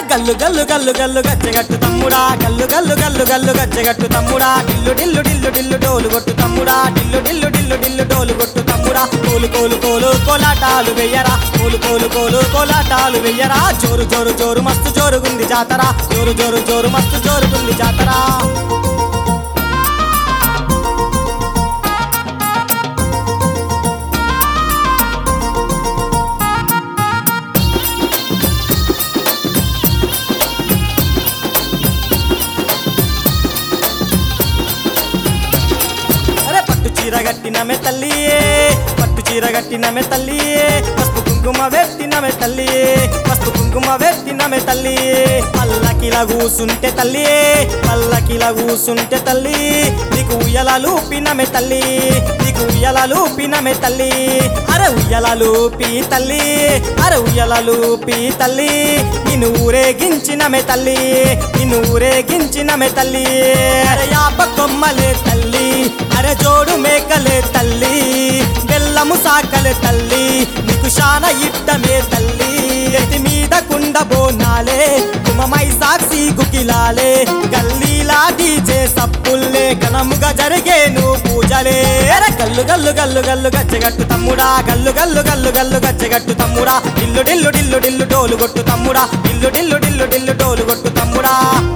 గల్లు గల్లు గల్లు గల్లు గచ్చగట్టు తమ్ముడా గల్లు గల్లు గల్లు గల్లు గచ్చగట్టు తమ్ముడా డిల్లు డిల్లు డిల్లు డిల్లు డోలు కొట్టు తమ్ముడా డిల్లు డిల్లు డిల్లు డిల్లు డోలు కొట్టు తమ్ముడా కోలు కోలు కోలు కోలాటాలు వెయ్యరా కోలు కోలు కోలు కోలాటాలు వెయ్యరా జోరు జోరు జోరు మస్తు జోరుగుంది జాతర జోరు జోరు జోరు మస్తు జోరుగుంది జాతర అరే పట్టు చీర కట్టినమే తల్లి పట్టు చీర కట్టినమే తల్లి పసుపు కుంకుమ వెట్టినమే తల్లి పసుపు కుంకుమ వెట్టినమే తల్లి పల్లకిలా కూసుంటే తల్లి పల్లకిలా కూసుంటే తల్లి నీకు ఉయ్యలాలు పినమే తల్లి నీకు ఉయ్యలాలు పినమే తల్లి అరే ఉయ్యలాలు పీ తల్లి అరే ఉయ్యలాలు పీ తల్లి నిన్ను ఊరేగించినమే తల్లి నిన్ను ఊరేగించినమే తల్లి అరే యాప కొమ్మలే తల్లి అరే జోడు మేకలే తల్లి బెల్లము సాకలే తల్లి నీకు శాన ఇట్టమే తల్లి ఎత్తి మీద కుండ బోనాలే కుమమై సాక్షి గుకిలాలే గల్లీలా డీజే సప్పుల్లే ఘనముగా జరిగేను పూజలే అరే గల్లు గల్లు గల్లు గల్లు గచ్చగట్టు తమ్ముడా గల్లు గల్లు గల్లు గల్లు గచ్చగట్టు తమ్ముడా డిల్లు డిల్లు డిల్లు డిల్లు డోలు కొట్టు తమ్ముడా డిల్లు డిల్లు డిల్లు డిల్లు డోలు కొట్టు తమ్ముడా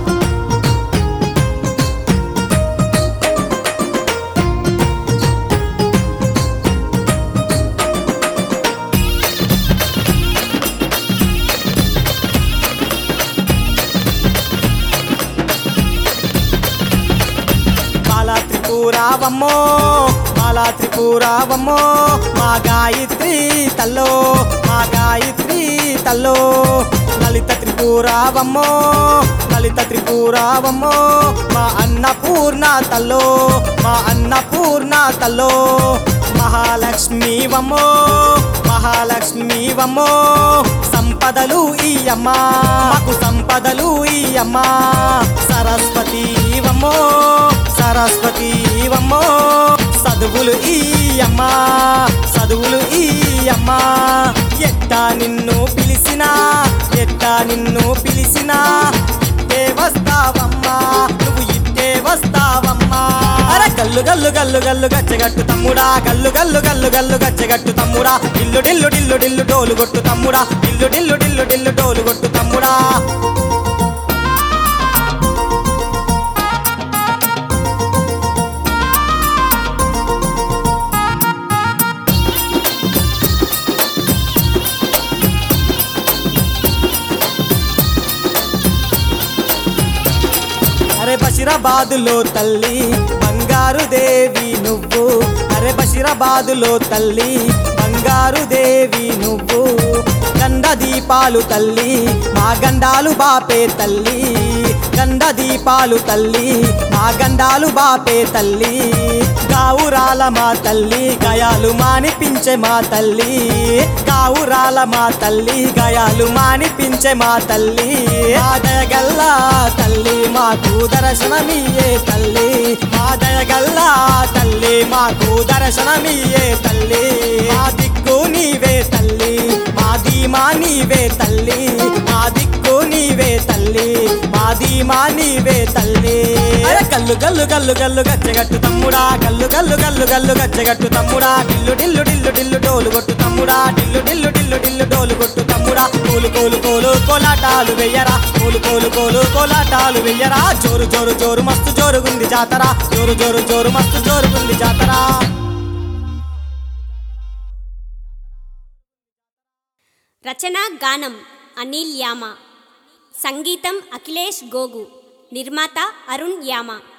బాలా త్రిపురావమ్మో బాలా త్రిపురావమ్మో మా గాయత్రి తల్లో మా గాయత్రి తల్లో లలిత త్రిపురావమ్మో లలిత త్రిపురావమ్మో మా అన్నపూర్ణ తల్లో మా అన్నపూర్ణ తల్లో మహాలక్ష్మి వమ్మో మహాలక్ష్మి వమ్మో సంపదలు ఈయమ్మా మాకు సంపదలు ఈయమ్మా సరస్వతి వమ్మో సరస్వతి వమ్మో చదువులు ఈయమ్మా చదువులు ఈయమ్మా ఎట్టా నిన్ను పిలిచినా ఎట్టా నిన్ను పిలిచినా ఇట్టే వస్తావమ్మా నువ్వు ఇట్టే వస్తావమ్మా అరే గల్లు గల్లు గల్లు గల్లు గచ్చగట్టు తమ్ముడా గల్లు గల్లు గల్లు గల్లు గచ్చగట్టు తమ్ముడా ఇల్లు డిల్లు డిల్లు డిల్లు డోలు కొట్టు తమ్ముడా ఇల్లు డిల్లు డిల్లు డిల్లు డోలు కొట్టు తమ్ముడా అరే బషిరాబాదులో తల్లి బంగారు దేవి నువ్వు అరే బషిరాబాదులో తల్లి బంగారు దేవి నువ్వు గండ దీపాలు తల్లి మా గండాలు బాపే తల్లి గండ దీపాలు తల్లి మా గండాలు బాపే తల్లి గావురాల మా తల్లి గయాలు మానిపించే మా తల్లి గావురాల మా తల్లి గయాలు మానిపించే మా తల్లి మా దయగల్లా తల్లి మాకు దర్శనమియే తల్లి మా దయగల్లా తల్లి మాకు దర్శనమియే తల్లి మా దిక్కు నీవే తల్లి మా ధీమా నీవే తల్లి మా దిక్కు నీవే తల్లి మా ధీమా నీవే తల్లి అరే గల్లు గల్లు గల్లు గల్లు గచ్చగట్టు తమ్ముడా గల్లు గల్లు గల్లు గల్లు గచ్చగట్టు తమ్ముడా డిల్లు డిల్లు డిల్లు డిల్లు డోలు కొట్టు తమ్ముడా డిల్లు డిల్లు డిల్లు డిల్లు డోలు కొట్టు తమ్ముడా కోలు కోలు కోలు కోలాటాలు వెయ్యరా కోలు కోలు కోలు కోలాటాలు వెయ్యరా జోరు జోరు జోరు మస్తు జోరుగుంది జాతర జోరు జోరు జోరు మస్తు జోరుగుంది జాతర రచన గానం అనిల్ యామ సంగీతం అఖిలేష్ గోగు నిర్మాత అరుణ్ యామ